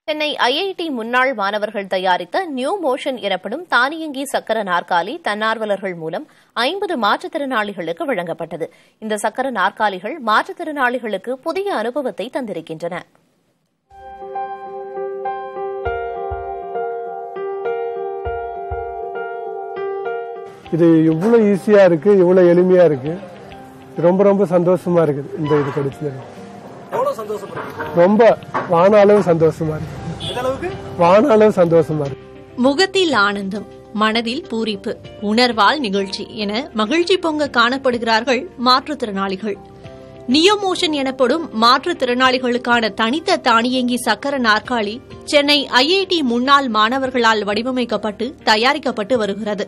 Chennai IIT முன்னாள் மாணவர்கள் தயாரித்த நியூ மோஷன் எனப்படும் தானியங்கி சக்கர நாற்காலி தன்னார்வலர்கள் மூலம் ஐம்பது மாற்றுத்திறனாளிகளுக்கு வழங்கப்பட்டது இந்த சக்கர நாற்காலிகள் மாற்றுத்திறனாளிகளுக்கு புதிய அனுபவத்தை தந்திருக்கின்றன இது இவ்வளோ ஈஸியாக இருக்குது இவ்வளோ எளிமையாக இருக்குது ரொம்ப ரொம்ப சந்தோஷமா இருக்குது இந்த இது கிடைச்சது எவ்வளவு சந்தோஷப்படுறீங்க ரொம்ப வானாலும் சந்தோஷமா இருக்கு எந்த அளவுக்கு வானாலும் சந்தோஷமா இருக்கு முகத்தில் ஆனந்தம் மனதில் பூரிப்பு உணர்வால் நிகழ்ச்சி என மகிழ்ச்சி பொங்க காணப்படுகிறார்கள் மாற்றுத்திறனாளிகள் நியோமோஷன் எனப்படும் மாற்றுத்திறனாளிகளுக்கான தனித்த தானியங்கி சக்கர நாற்காலி சென்னை ஐஐடி முன்னாள் மாணவர்களால் வடிவமைக்கப்பட்டு தயாரிக்கப்பட்டு வருகிறது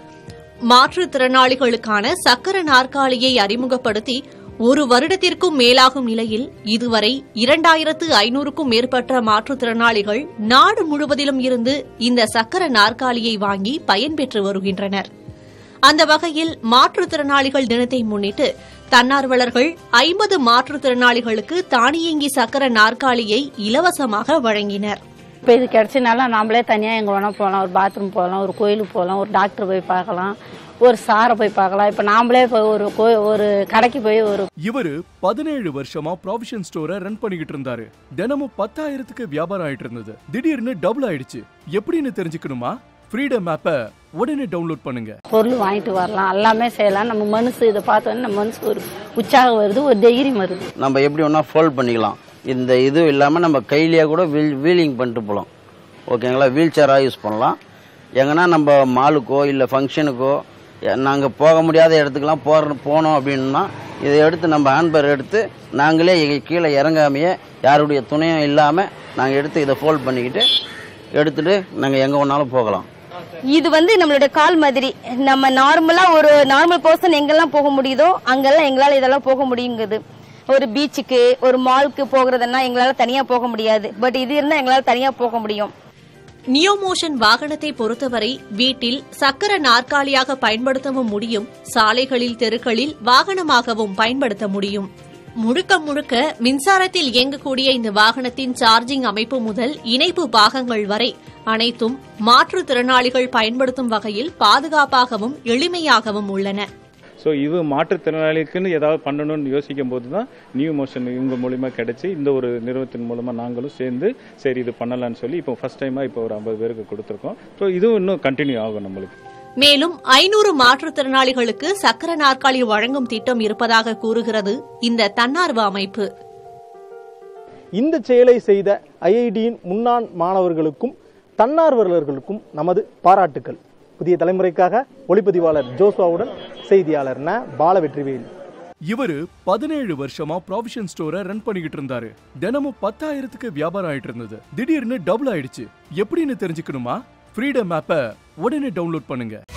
மாற்றுத்திறனாளிகளுக்கான சக்கர நாற்காலியை அறிமுகப்படுத்தி ஒரு வருடத்திற்கும் மேலாகும் நிலையில் இதுவரை இரண்டாயிரத்து ஐநூறுக்கும் மேற்பட்ட மாற்றுத்திறனாளிகள் நாடு முழுவதிலும் இருந்து இந்த சக்கர நாற்காலியை வாங்கி பயன்பெற்று வருகின்றனர் அந்த வகையில் மாற்றுத்திறனாளிகள் தினத்தை முன்னிட்டு தன்னார்வலர்கள் ஐம்பது மாற்றுத்திறனாளிகளுக்கு தானியங்கி சக்கர நாற்காலியை இலவசமாக வழங்கினர் இப்போ இது கிடைச்சனால நாமளே தனியாக எங்கே வேணால் போகலாம் ஒரு பாத்ரூம் போகலாம் ஒரு கோயிலுக்கு போகலாம் ஒரு டாக்டர் போய் பார்க்கலாம் ஒரு சாரை போய் பார்க்கலாம் இப்போ நாமளே போய் ஒரு கோ- ஒரு கடைக்கு போய் ஒரு இவரு பதினேழு வருஷமா ப்ராவிஷன் ஸ்டோரை ரன் பண்ணிக்கிட்டு இருந்தாரு தினமும் பத்தாயிரத்துக்கு வியாபாரம் ஆயிட்டு இருந்தது திடீர்னு டபுள் ஆயிடுச்சு எப்படின்னு தெரிஞ்சுக்கணுமா ஃப்ரீடம் ஆப்பை உடனே டவுன்லோட் பண்ணுங்க பொருள் வாங்கிட்டு வரலாம் எல்லாமே செய்யலாம் நம்ம மனசு இதை பார்த்தோன்னே நம்ம மனசு ஒரு உற்சாகம் வருது ஒரு தைரியம் வருது நம்ம எப்படி வேணா ஃபோல்ட் பண்ணிக்கலாம் இந்த இது இல்லாமல் நம்ம கையிலேயே கூட வீல் வீலிங் பண்ணிட்டு போகலாம் ஓகேங்களா வீல் சேராக யூஸ் பண்ணலாம் எங்கன்னா நம்ம மாலுக்கோ இல்லை ஃபங்க்ஷனுக்கோ நாங்கள் போக முடியாத இடத்துக்குலாம் போகிற போனோம் அப்படின்னா இதை எடுத்து நம்ம ஹேண்ட்பேர் எடுத்து நாங்களே இங்க கீழே இறங்காமையே யாருடைய துணையும் இல்லாமல் நாங்கள் எடுத்து இதை ஃபோல்ட் பண்ணிக்கிட்டு எடுத்துட்டு நாங்கள் எங்கே வேணாலும் போகலாம் இது வந்து நம்மளோட கால் மாதிரி நம்ம நார்மலா ஒரு நார்மல் பர்சன் எங்கெல்லாம் போக முடியுதோ அங்கெல்லாம் எங்களால இதெல்லாம் போக முடியுங்குது ஒரு பீச்சுக்கு ஒரு மால்க்கு போகிறதுன்னா எங்களால தனியா போக முடியாது பட் இது இருந்தா எங்களால தனியா போக முடியும் நியோமோஷன் வாகனத்தை பொறுத்தவரை வீட்டில் சக்கர நாற்காலியாக பயன்படுத்தவும் முடியும் சாலைகளில் தெருக்களில் வாகனமாகவும் பயன்படுத்த முடியும் முழுக்க முழுக்க மின்சாரத்தில் இயங்கக்கூடிய இந்த வாகனத்தின் சார்ஜிங் அமைப்பு முதல் இணைப்பு பாகங்கள் வரை அனைத்தும் மாற்றுத்திறனாளிகள் பயன்படுத்தும் வகையில் பாதுகாப்பாகவும் எளிமையாகவும் உள்ளன ஸோ இது மாற்றுத்திறனாளிக்குன்னு ஏதாவது பண்ணணும்னு யோசிக்கும் போது தான் நியூ மோஷன் இவங்க மூலிமா கிடைச்சி இந்த ஒரு நிறுவனத்தின் மூலமாக நாங்களும் சேர்ந்து சரி இது பண்ணலாம்னு சொல்லி இப்போ ஃபர்ஸ்ட் டைமாக இப்போ ஒரு ஐம்பது பேருக்கு கொடுத்துருக்கோம் ஸோ இதுவும் இன்னும் கண்டினியூ ஆகும் நம்மளுக்கு மேலும் ஐநூறு மாற்றுத்திறனாளிகளுக்கு சக்கர நாற்காலி வழங்கும் திட்டம் இருப்பதாக கூறுகிறது இந்த தன்னார்வ அமைப்பு இந்த செயலை செய்த ஐஐடியின் முன்னாள் மாணவர்களுக்கும் தன்னார்வலர்களுக்கும் நமது பாராட்டுக்கள் புதிய தலைமுறைக்காக ஒளிப்பதிவாளர் ஜோஸ்வாவுடன் செய்தியாளர் ந பாலவெற்றிவேல் இவரு பதினேழு வருஷமா ப்ராவிஷன் ஸ்டோரை ரன் பண்ணிக்கிட்டு இருந்தாரு தினமும் பத்தாயிரத்துக்கு வியாபாரம் ஆயிட்டு இருந்தது திடீர்னு டபுள் ஆயிடுச்சு எப்படின்னு தெரிஞ்சுக்கணுமா ஃப்ரீடம் ஆப்பை உடனே டவுன்லோட் பண்ணுங்க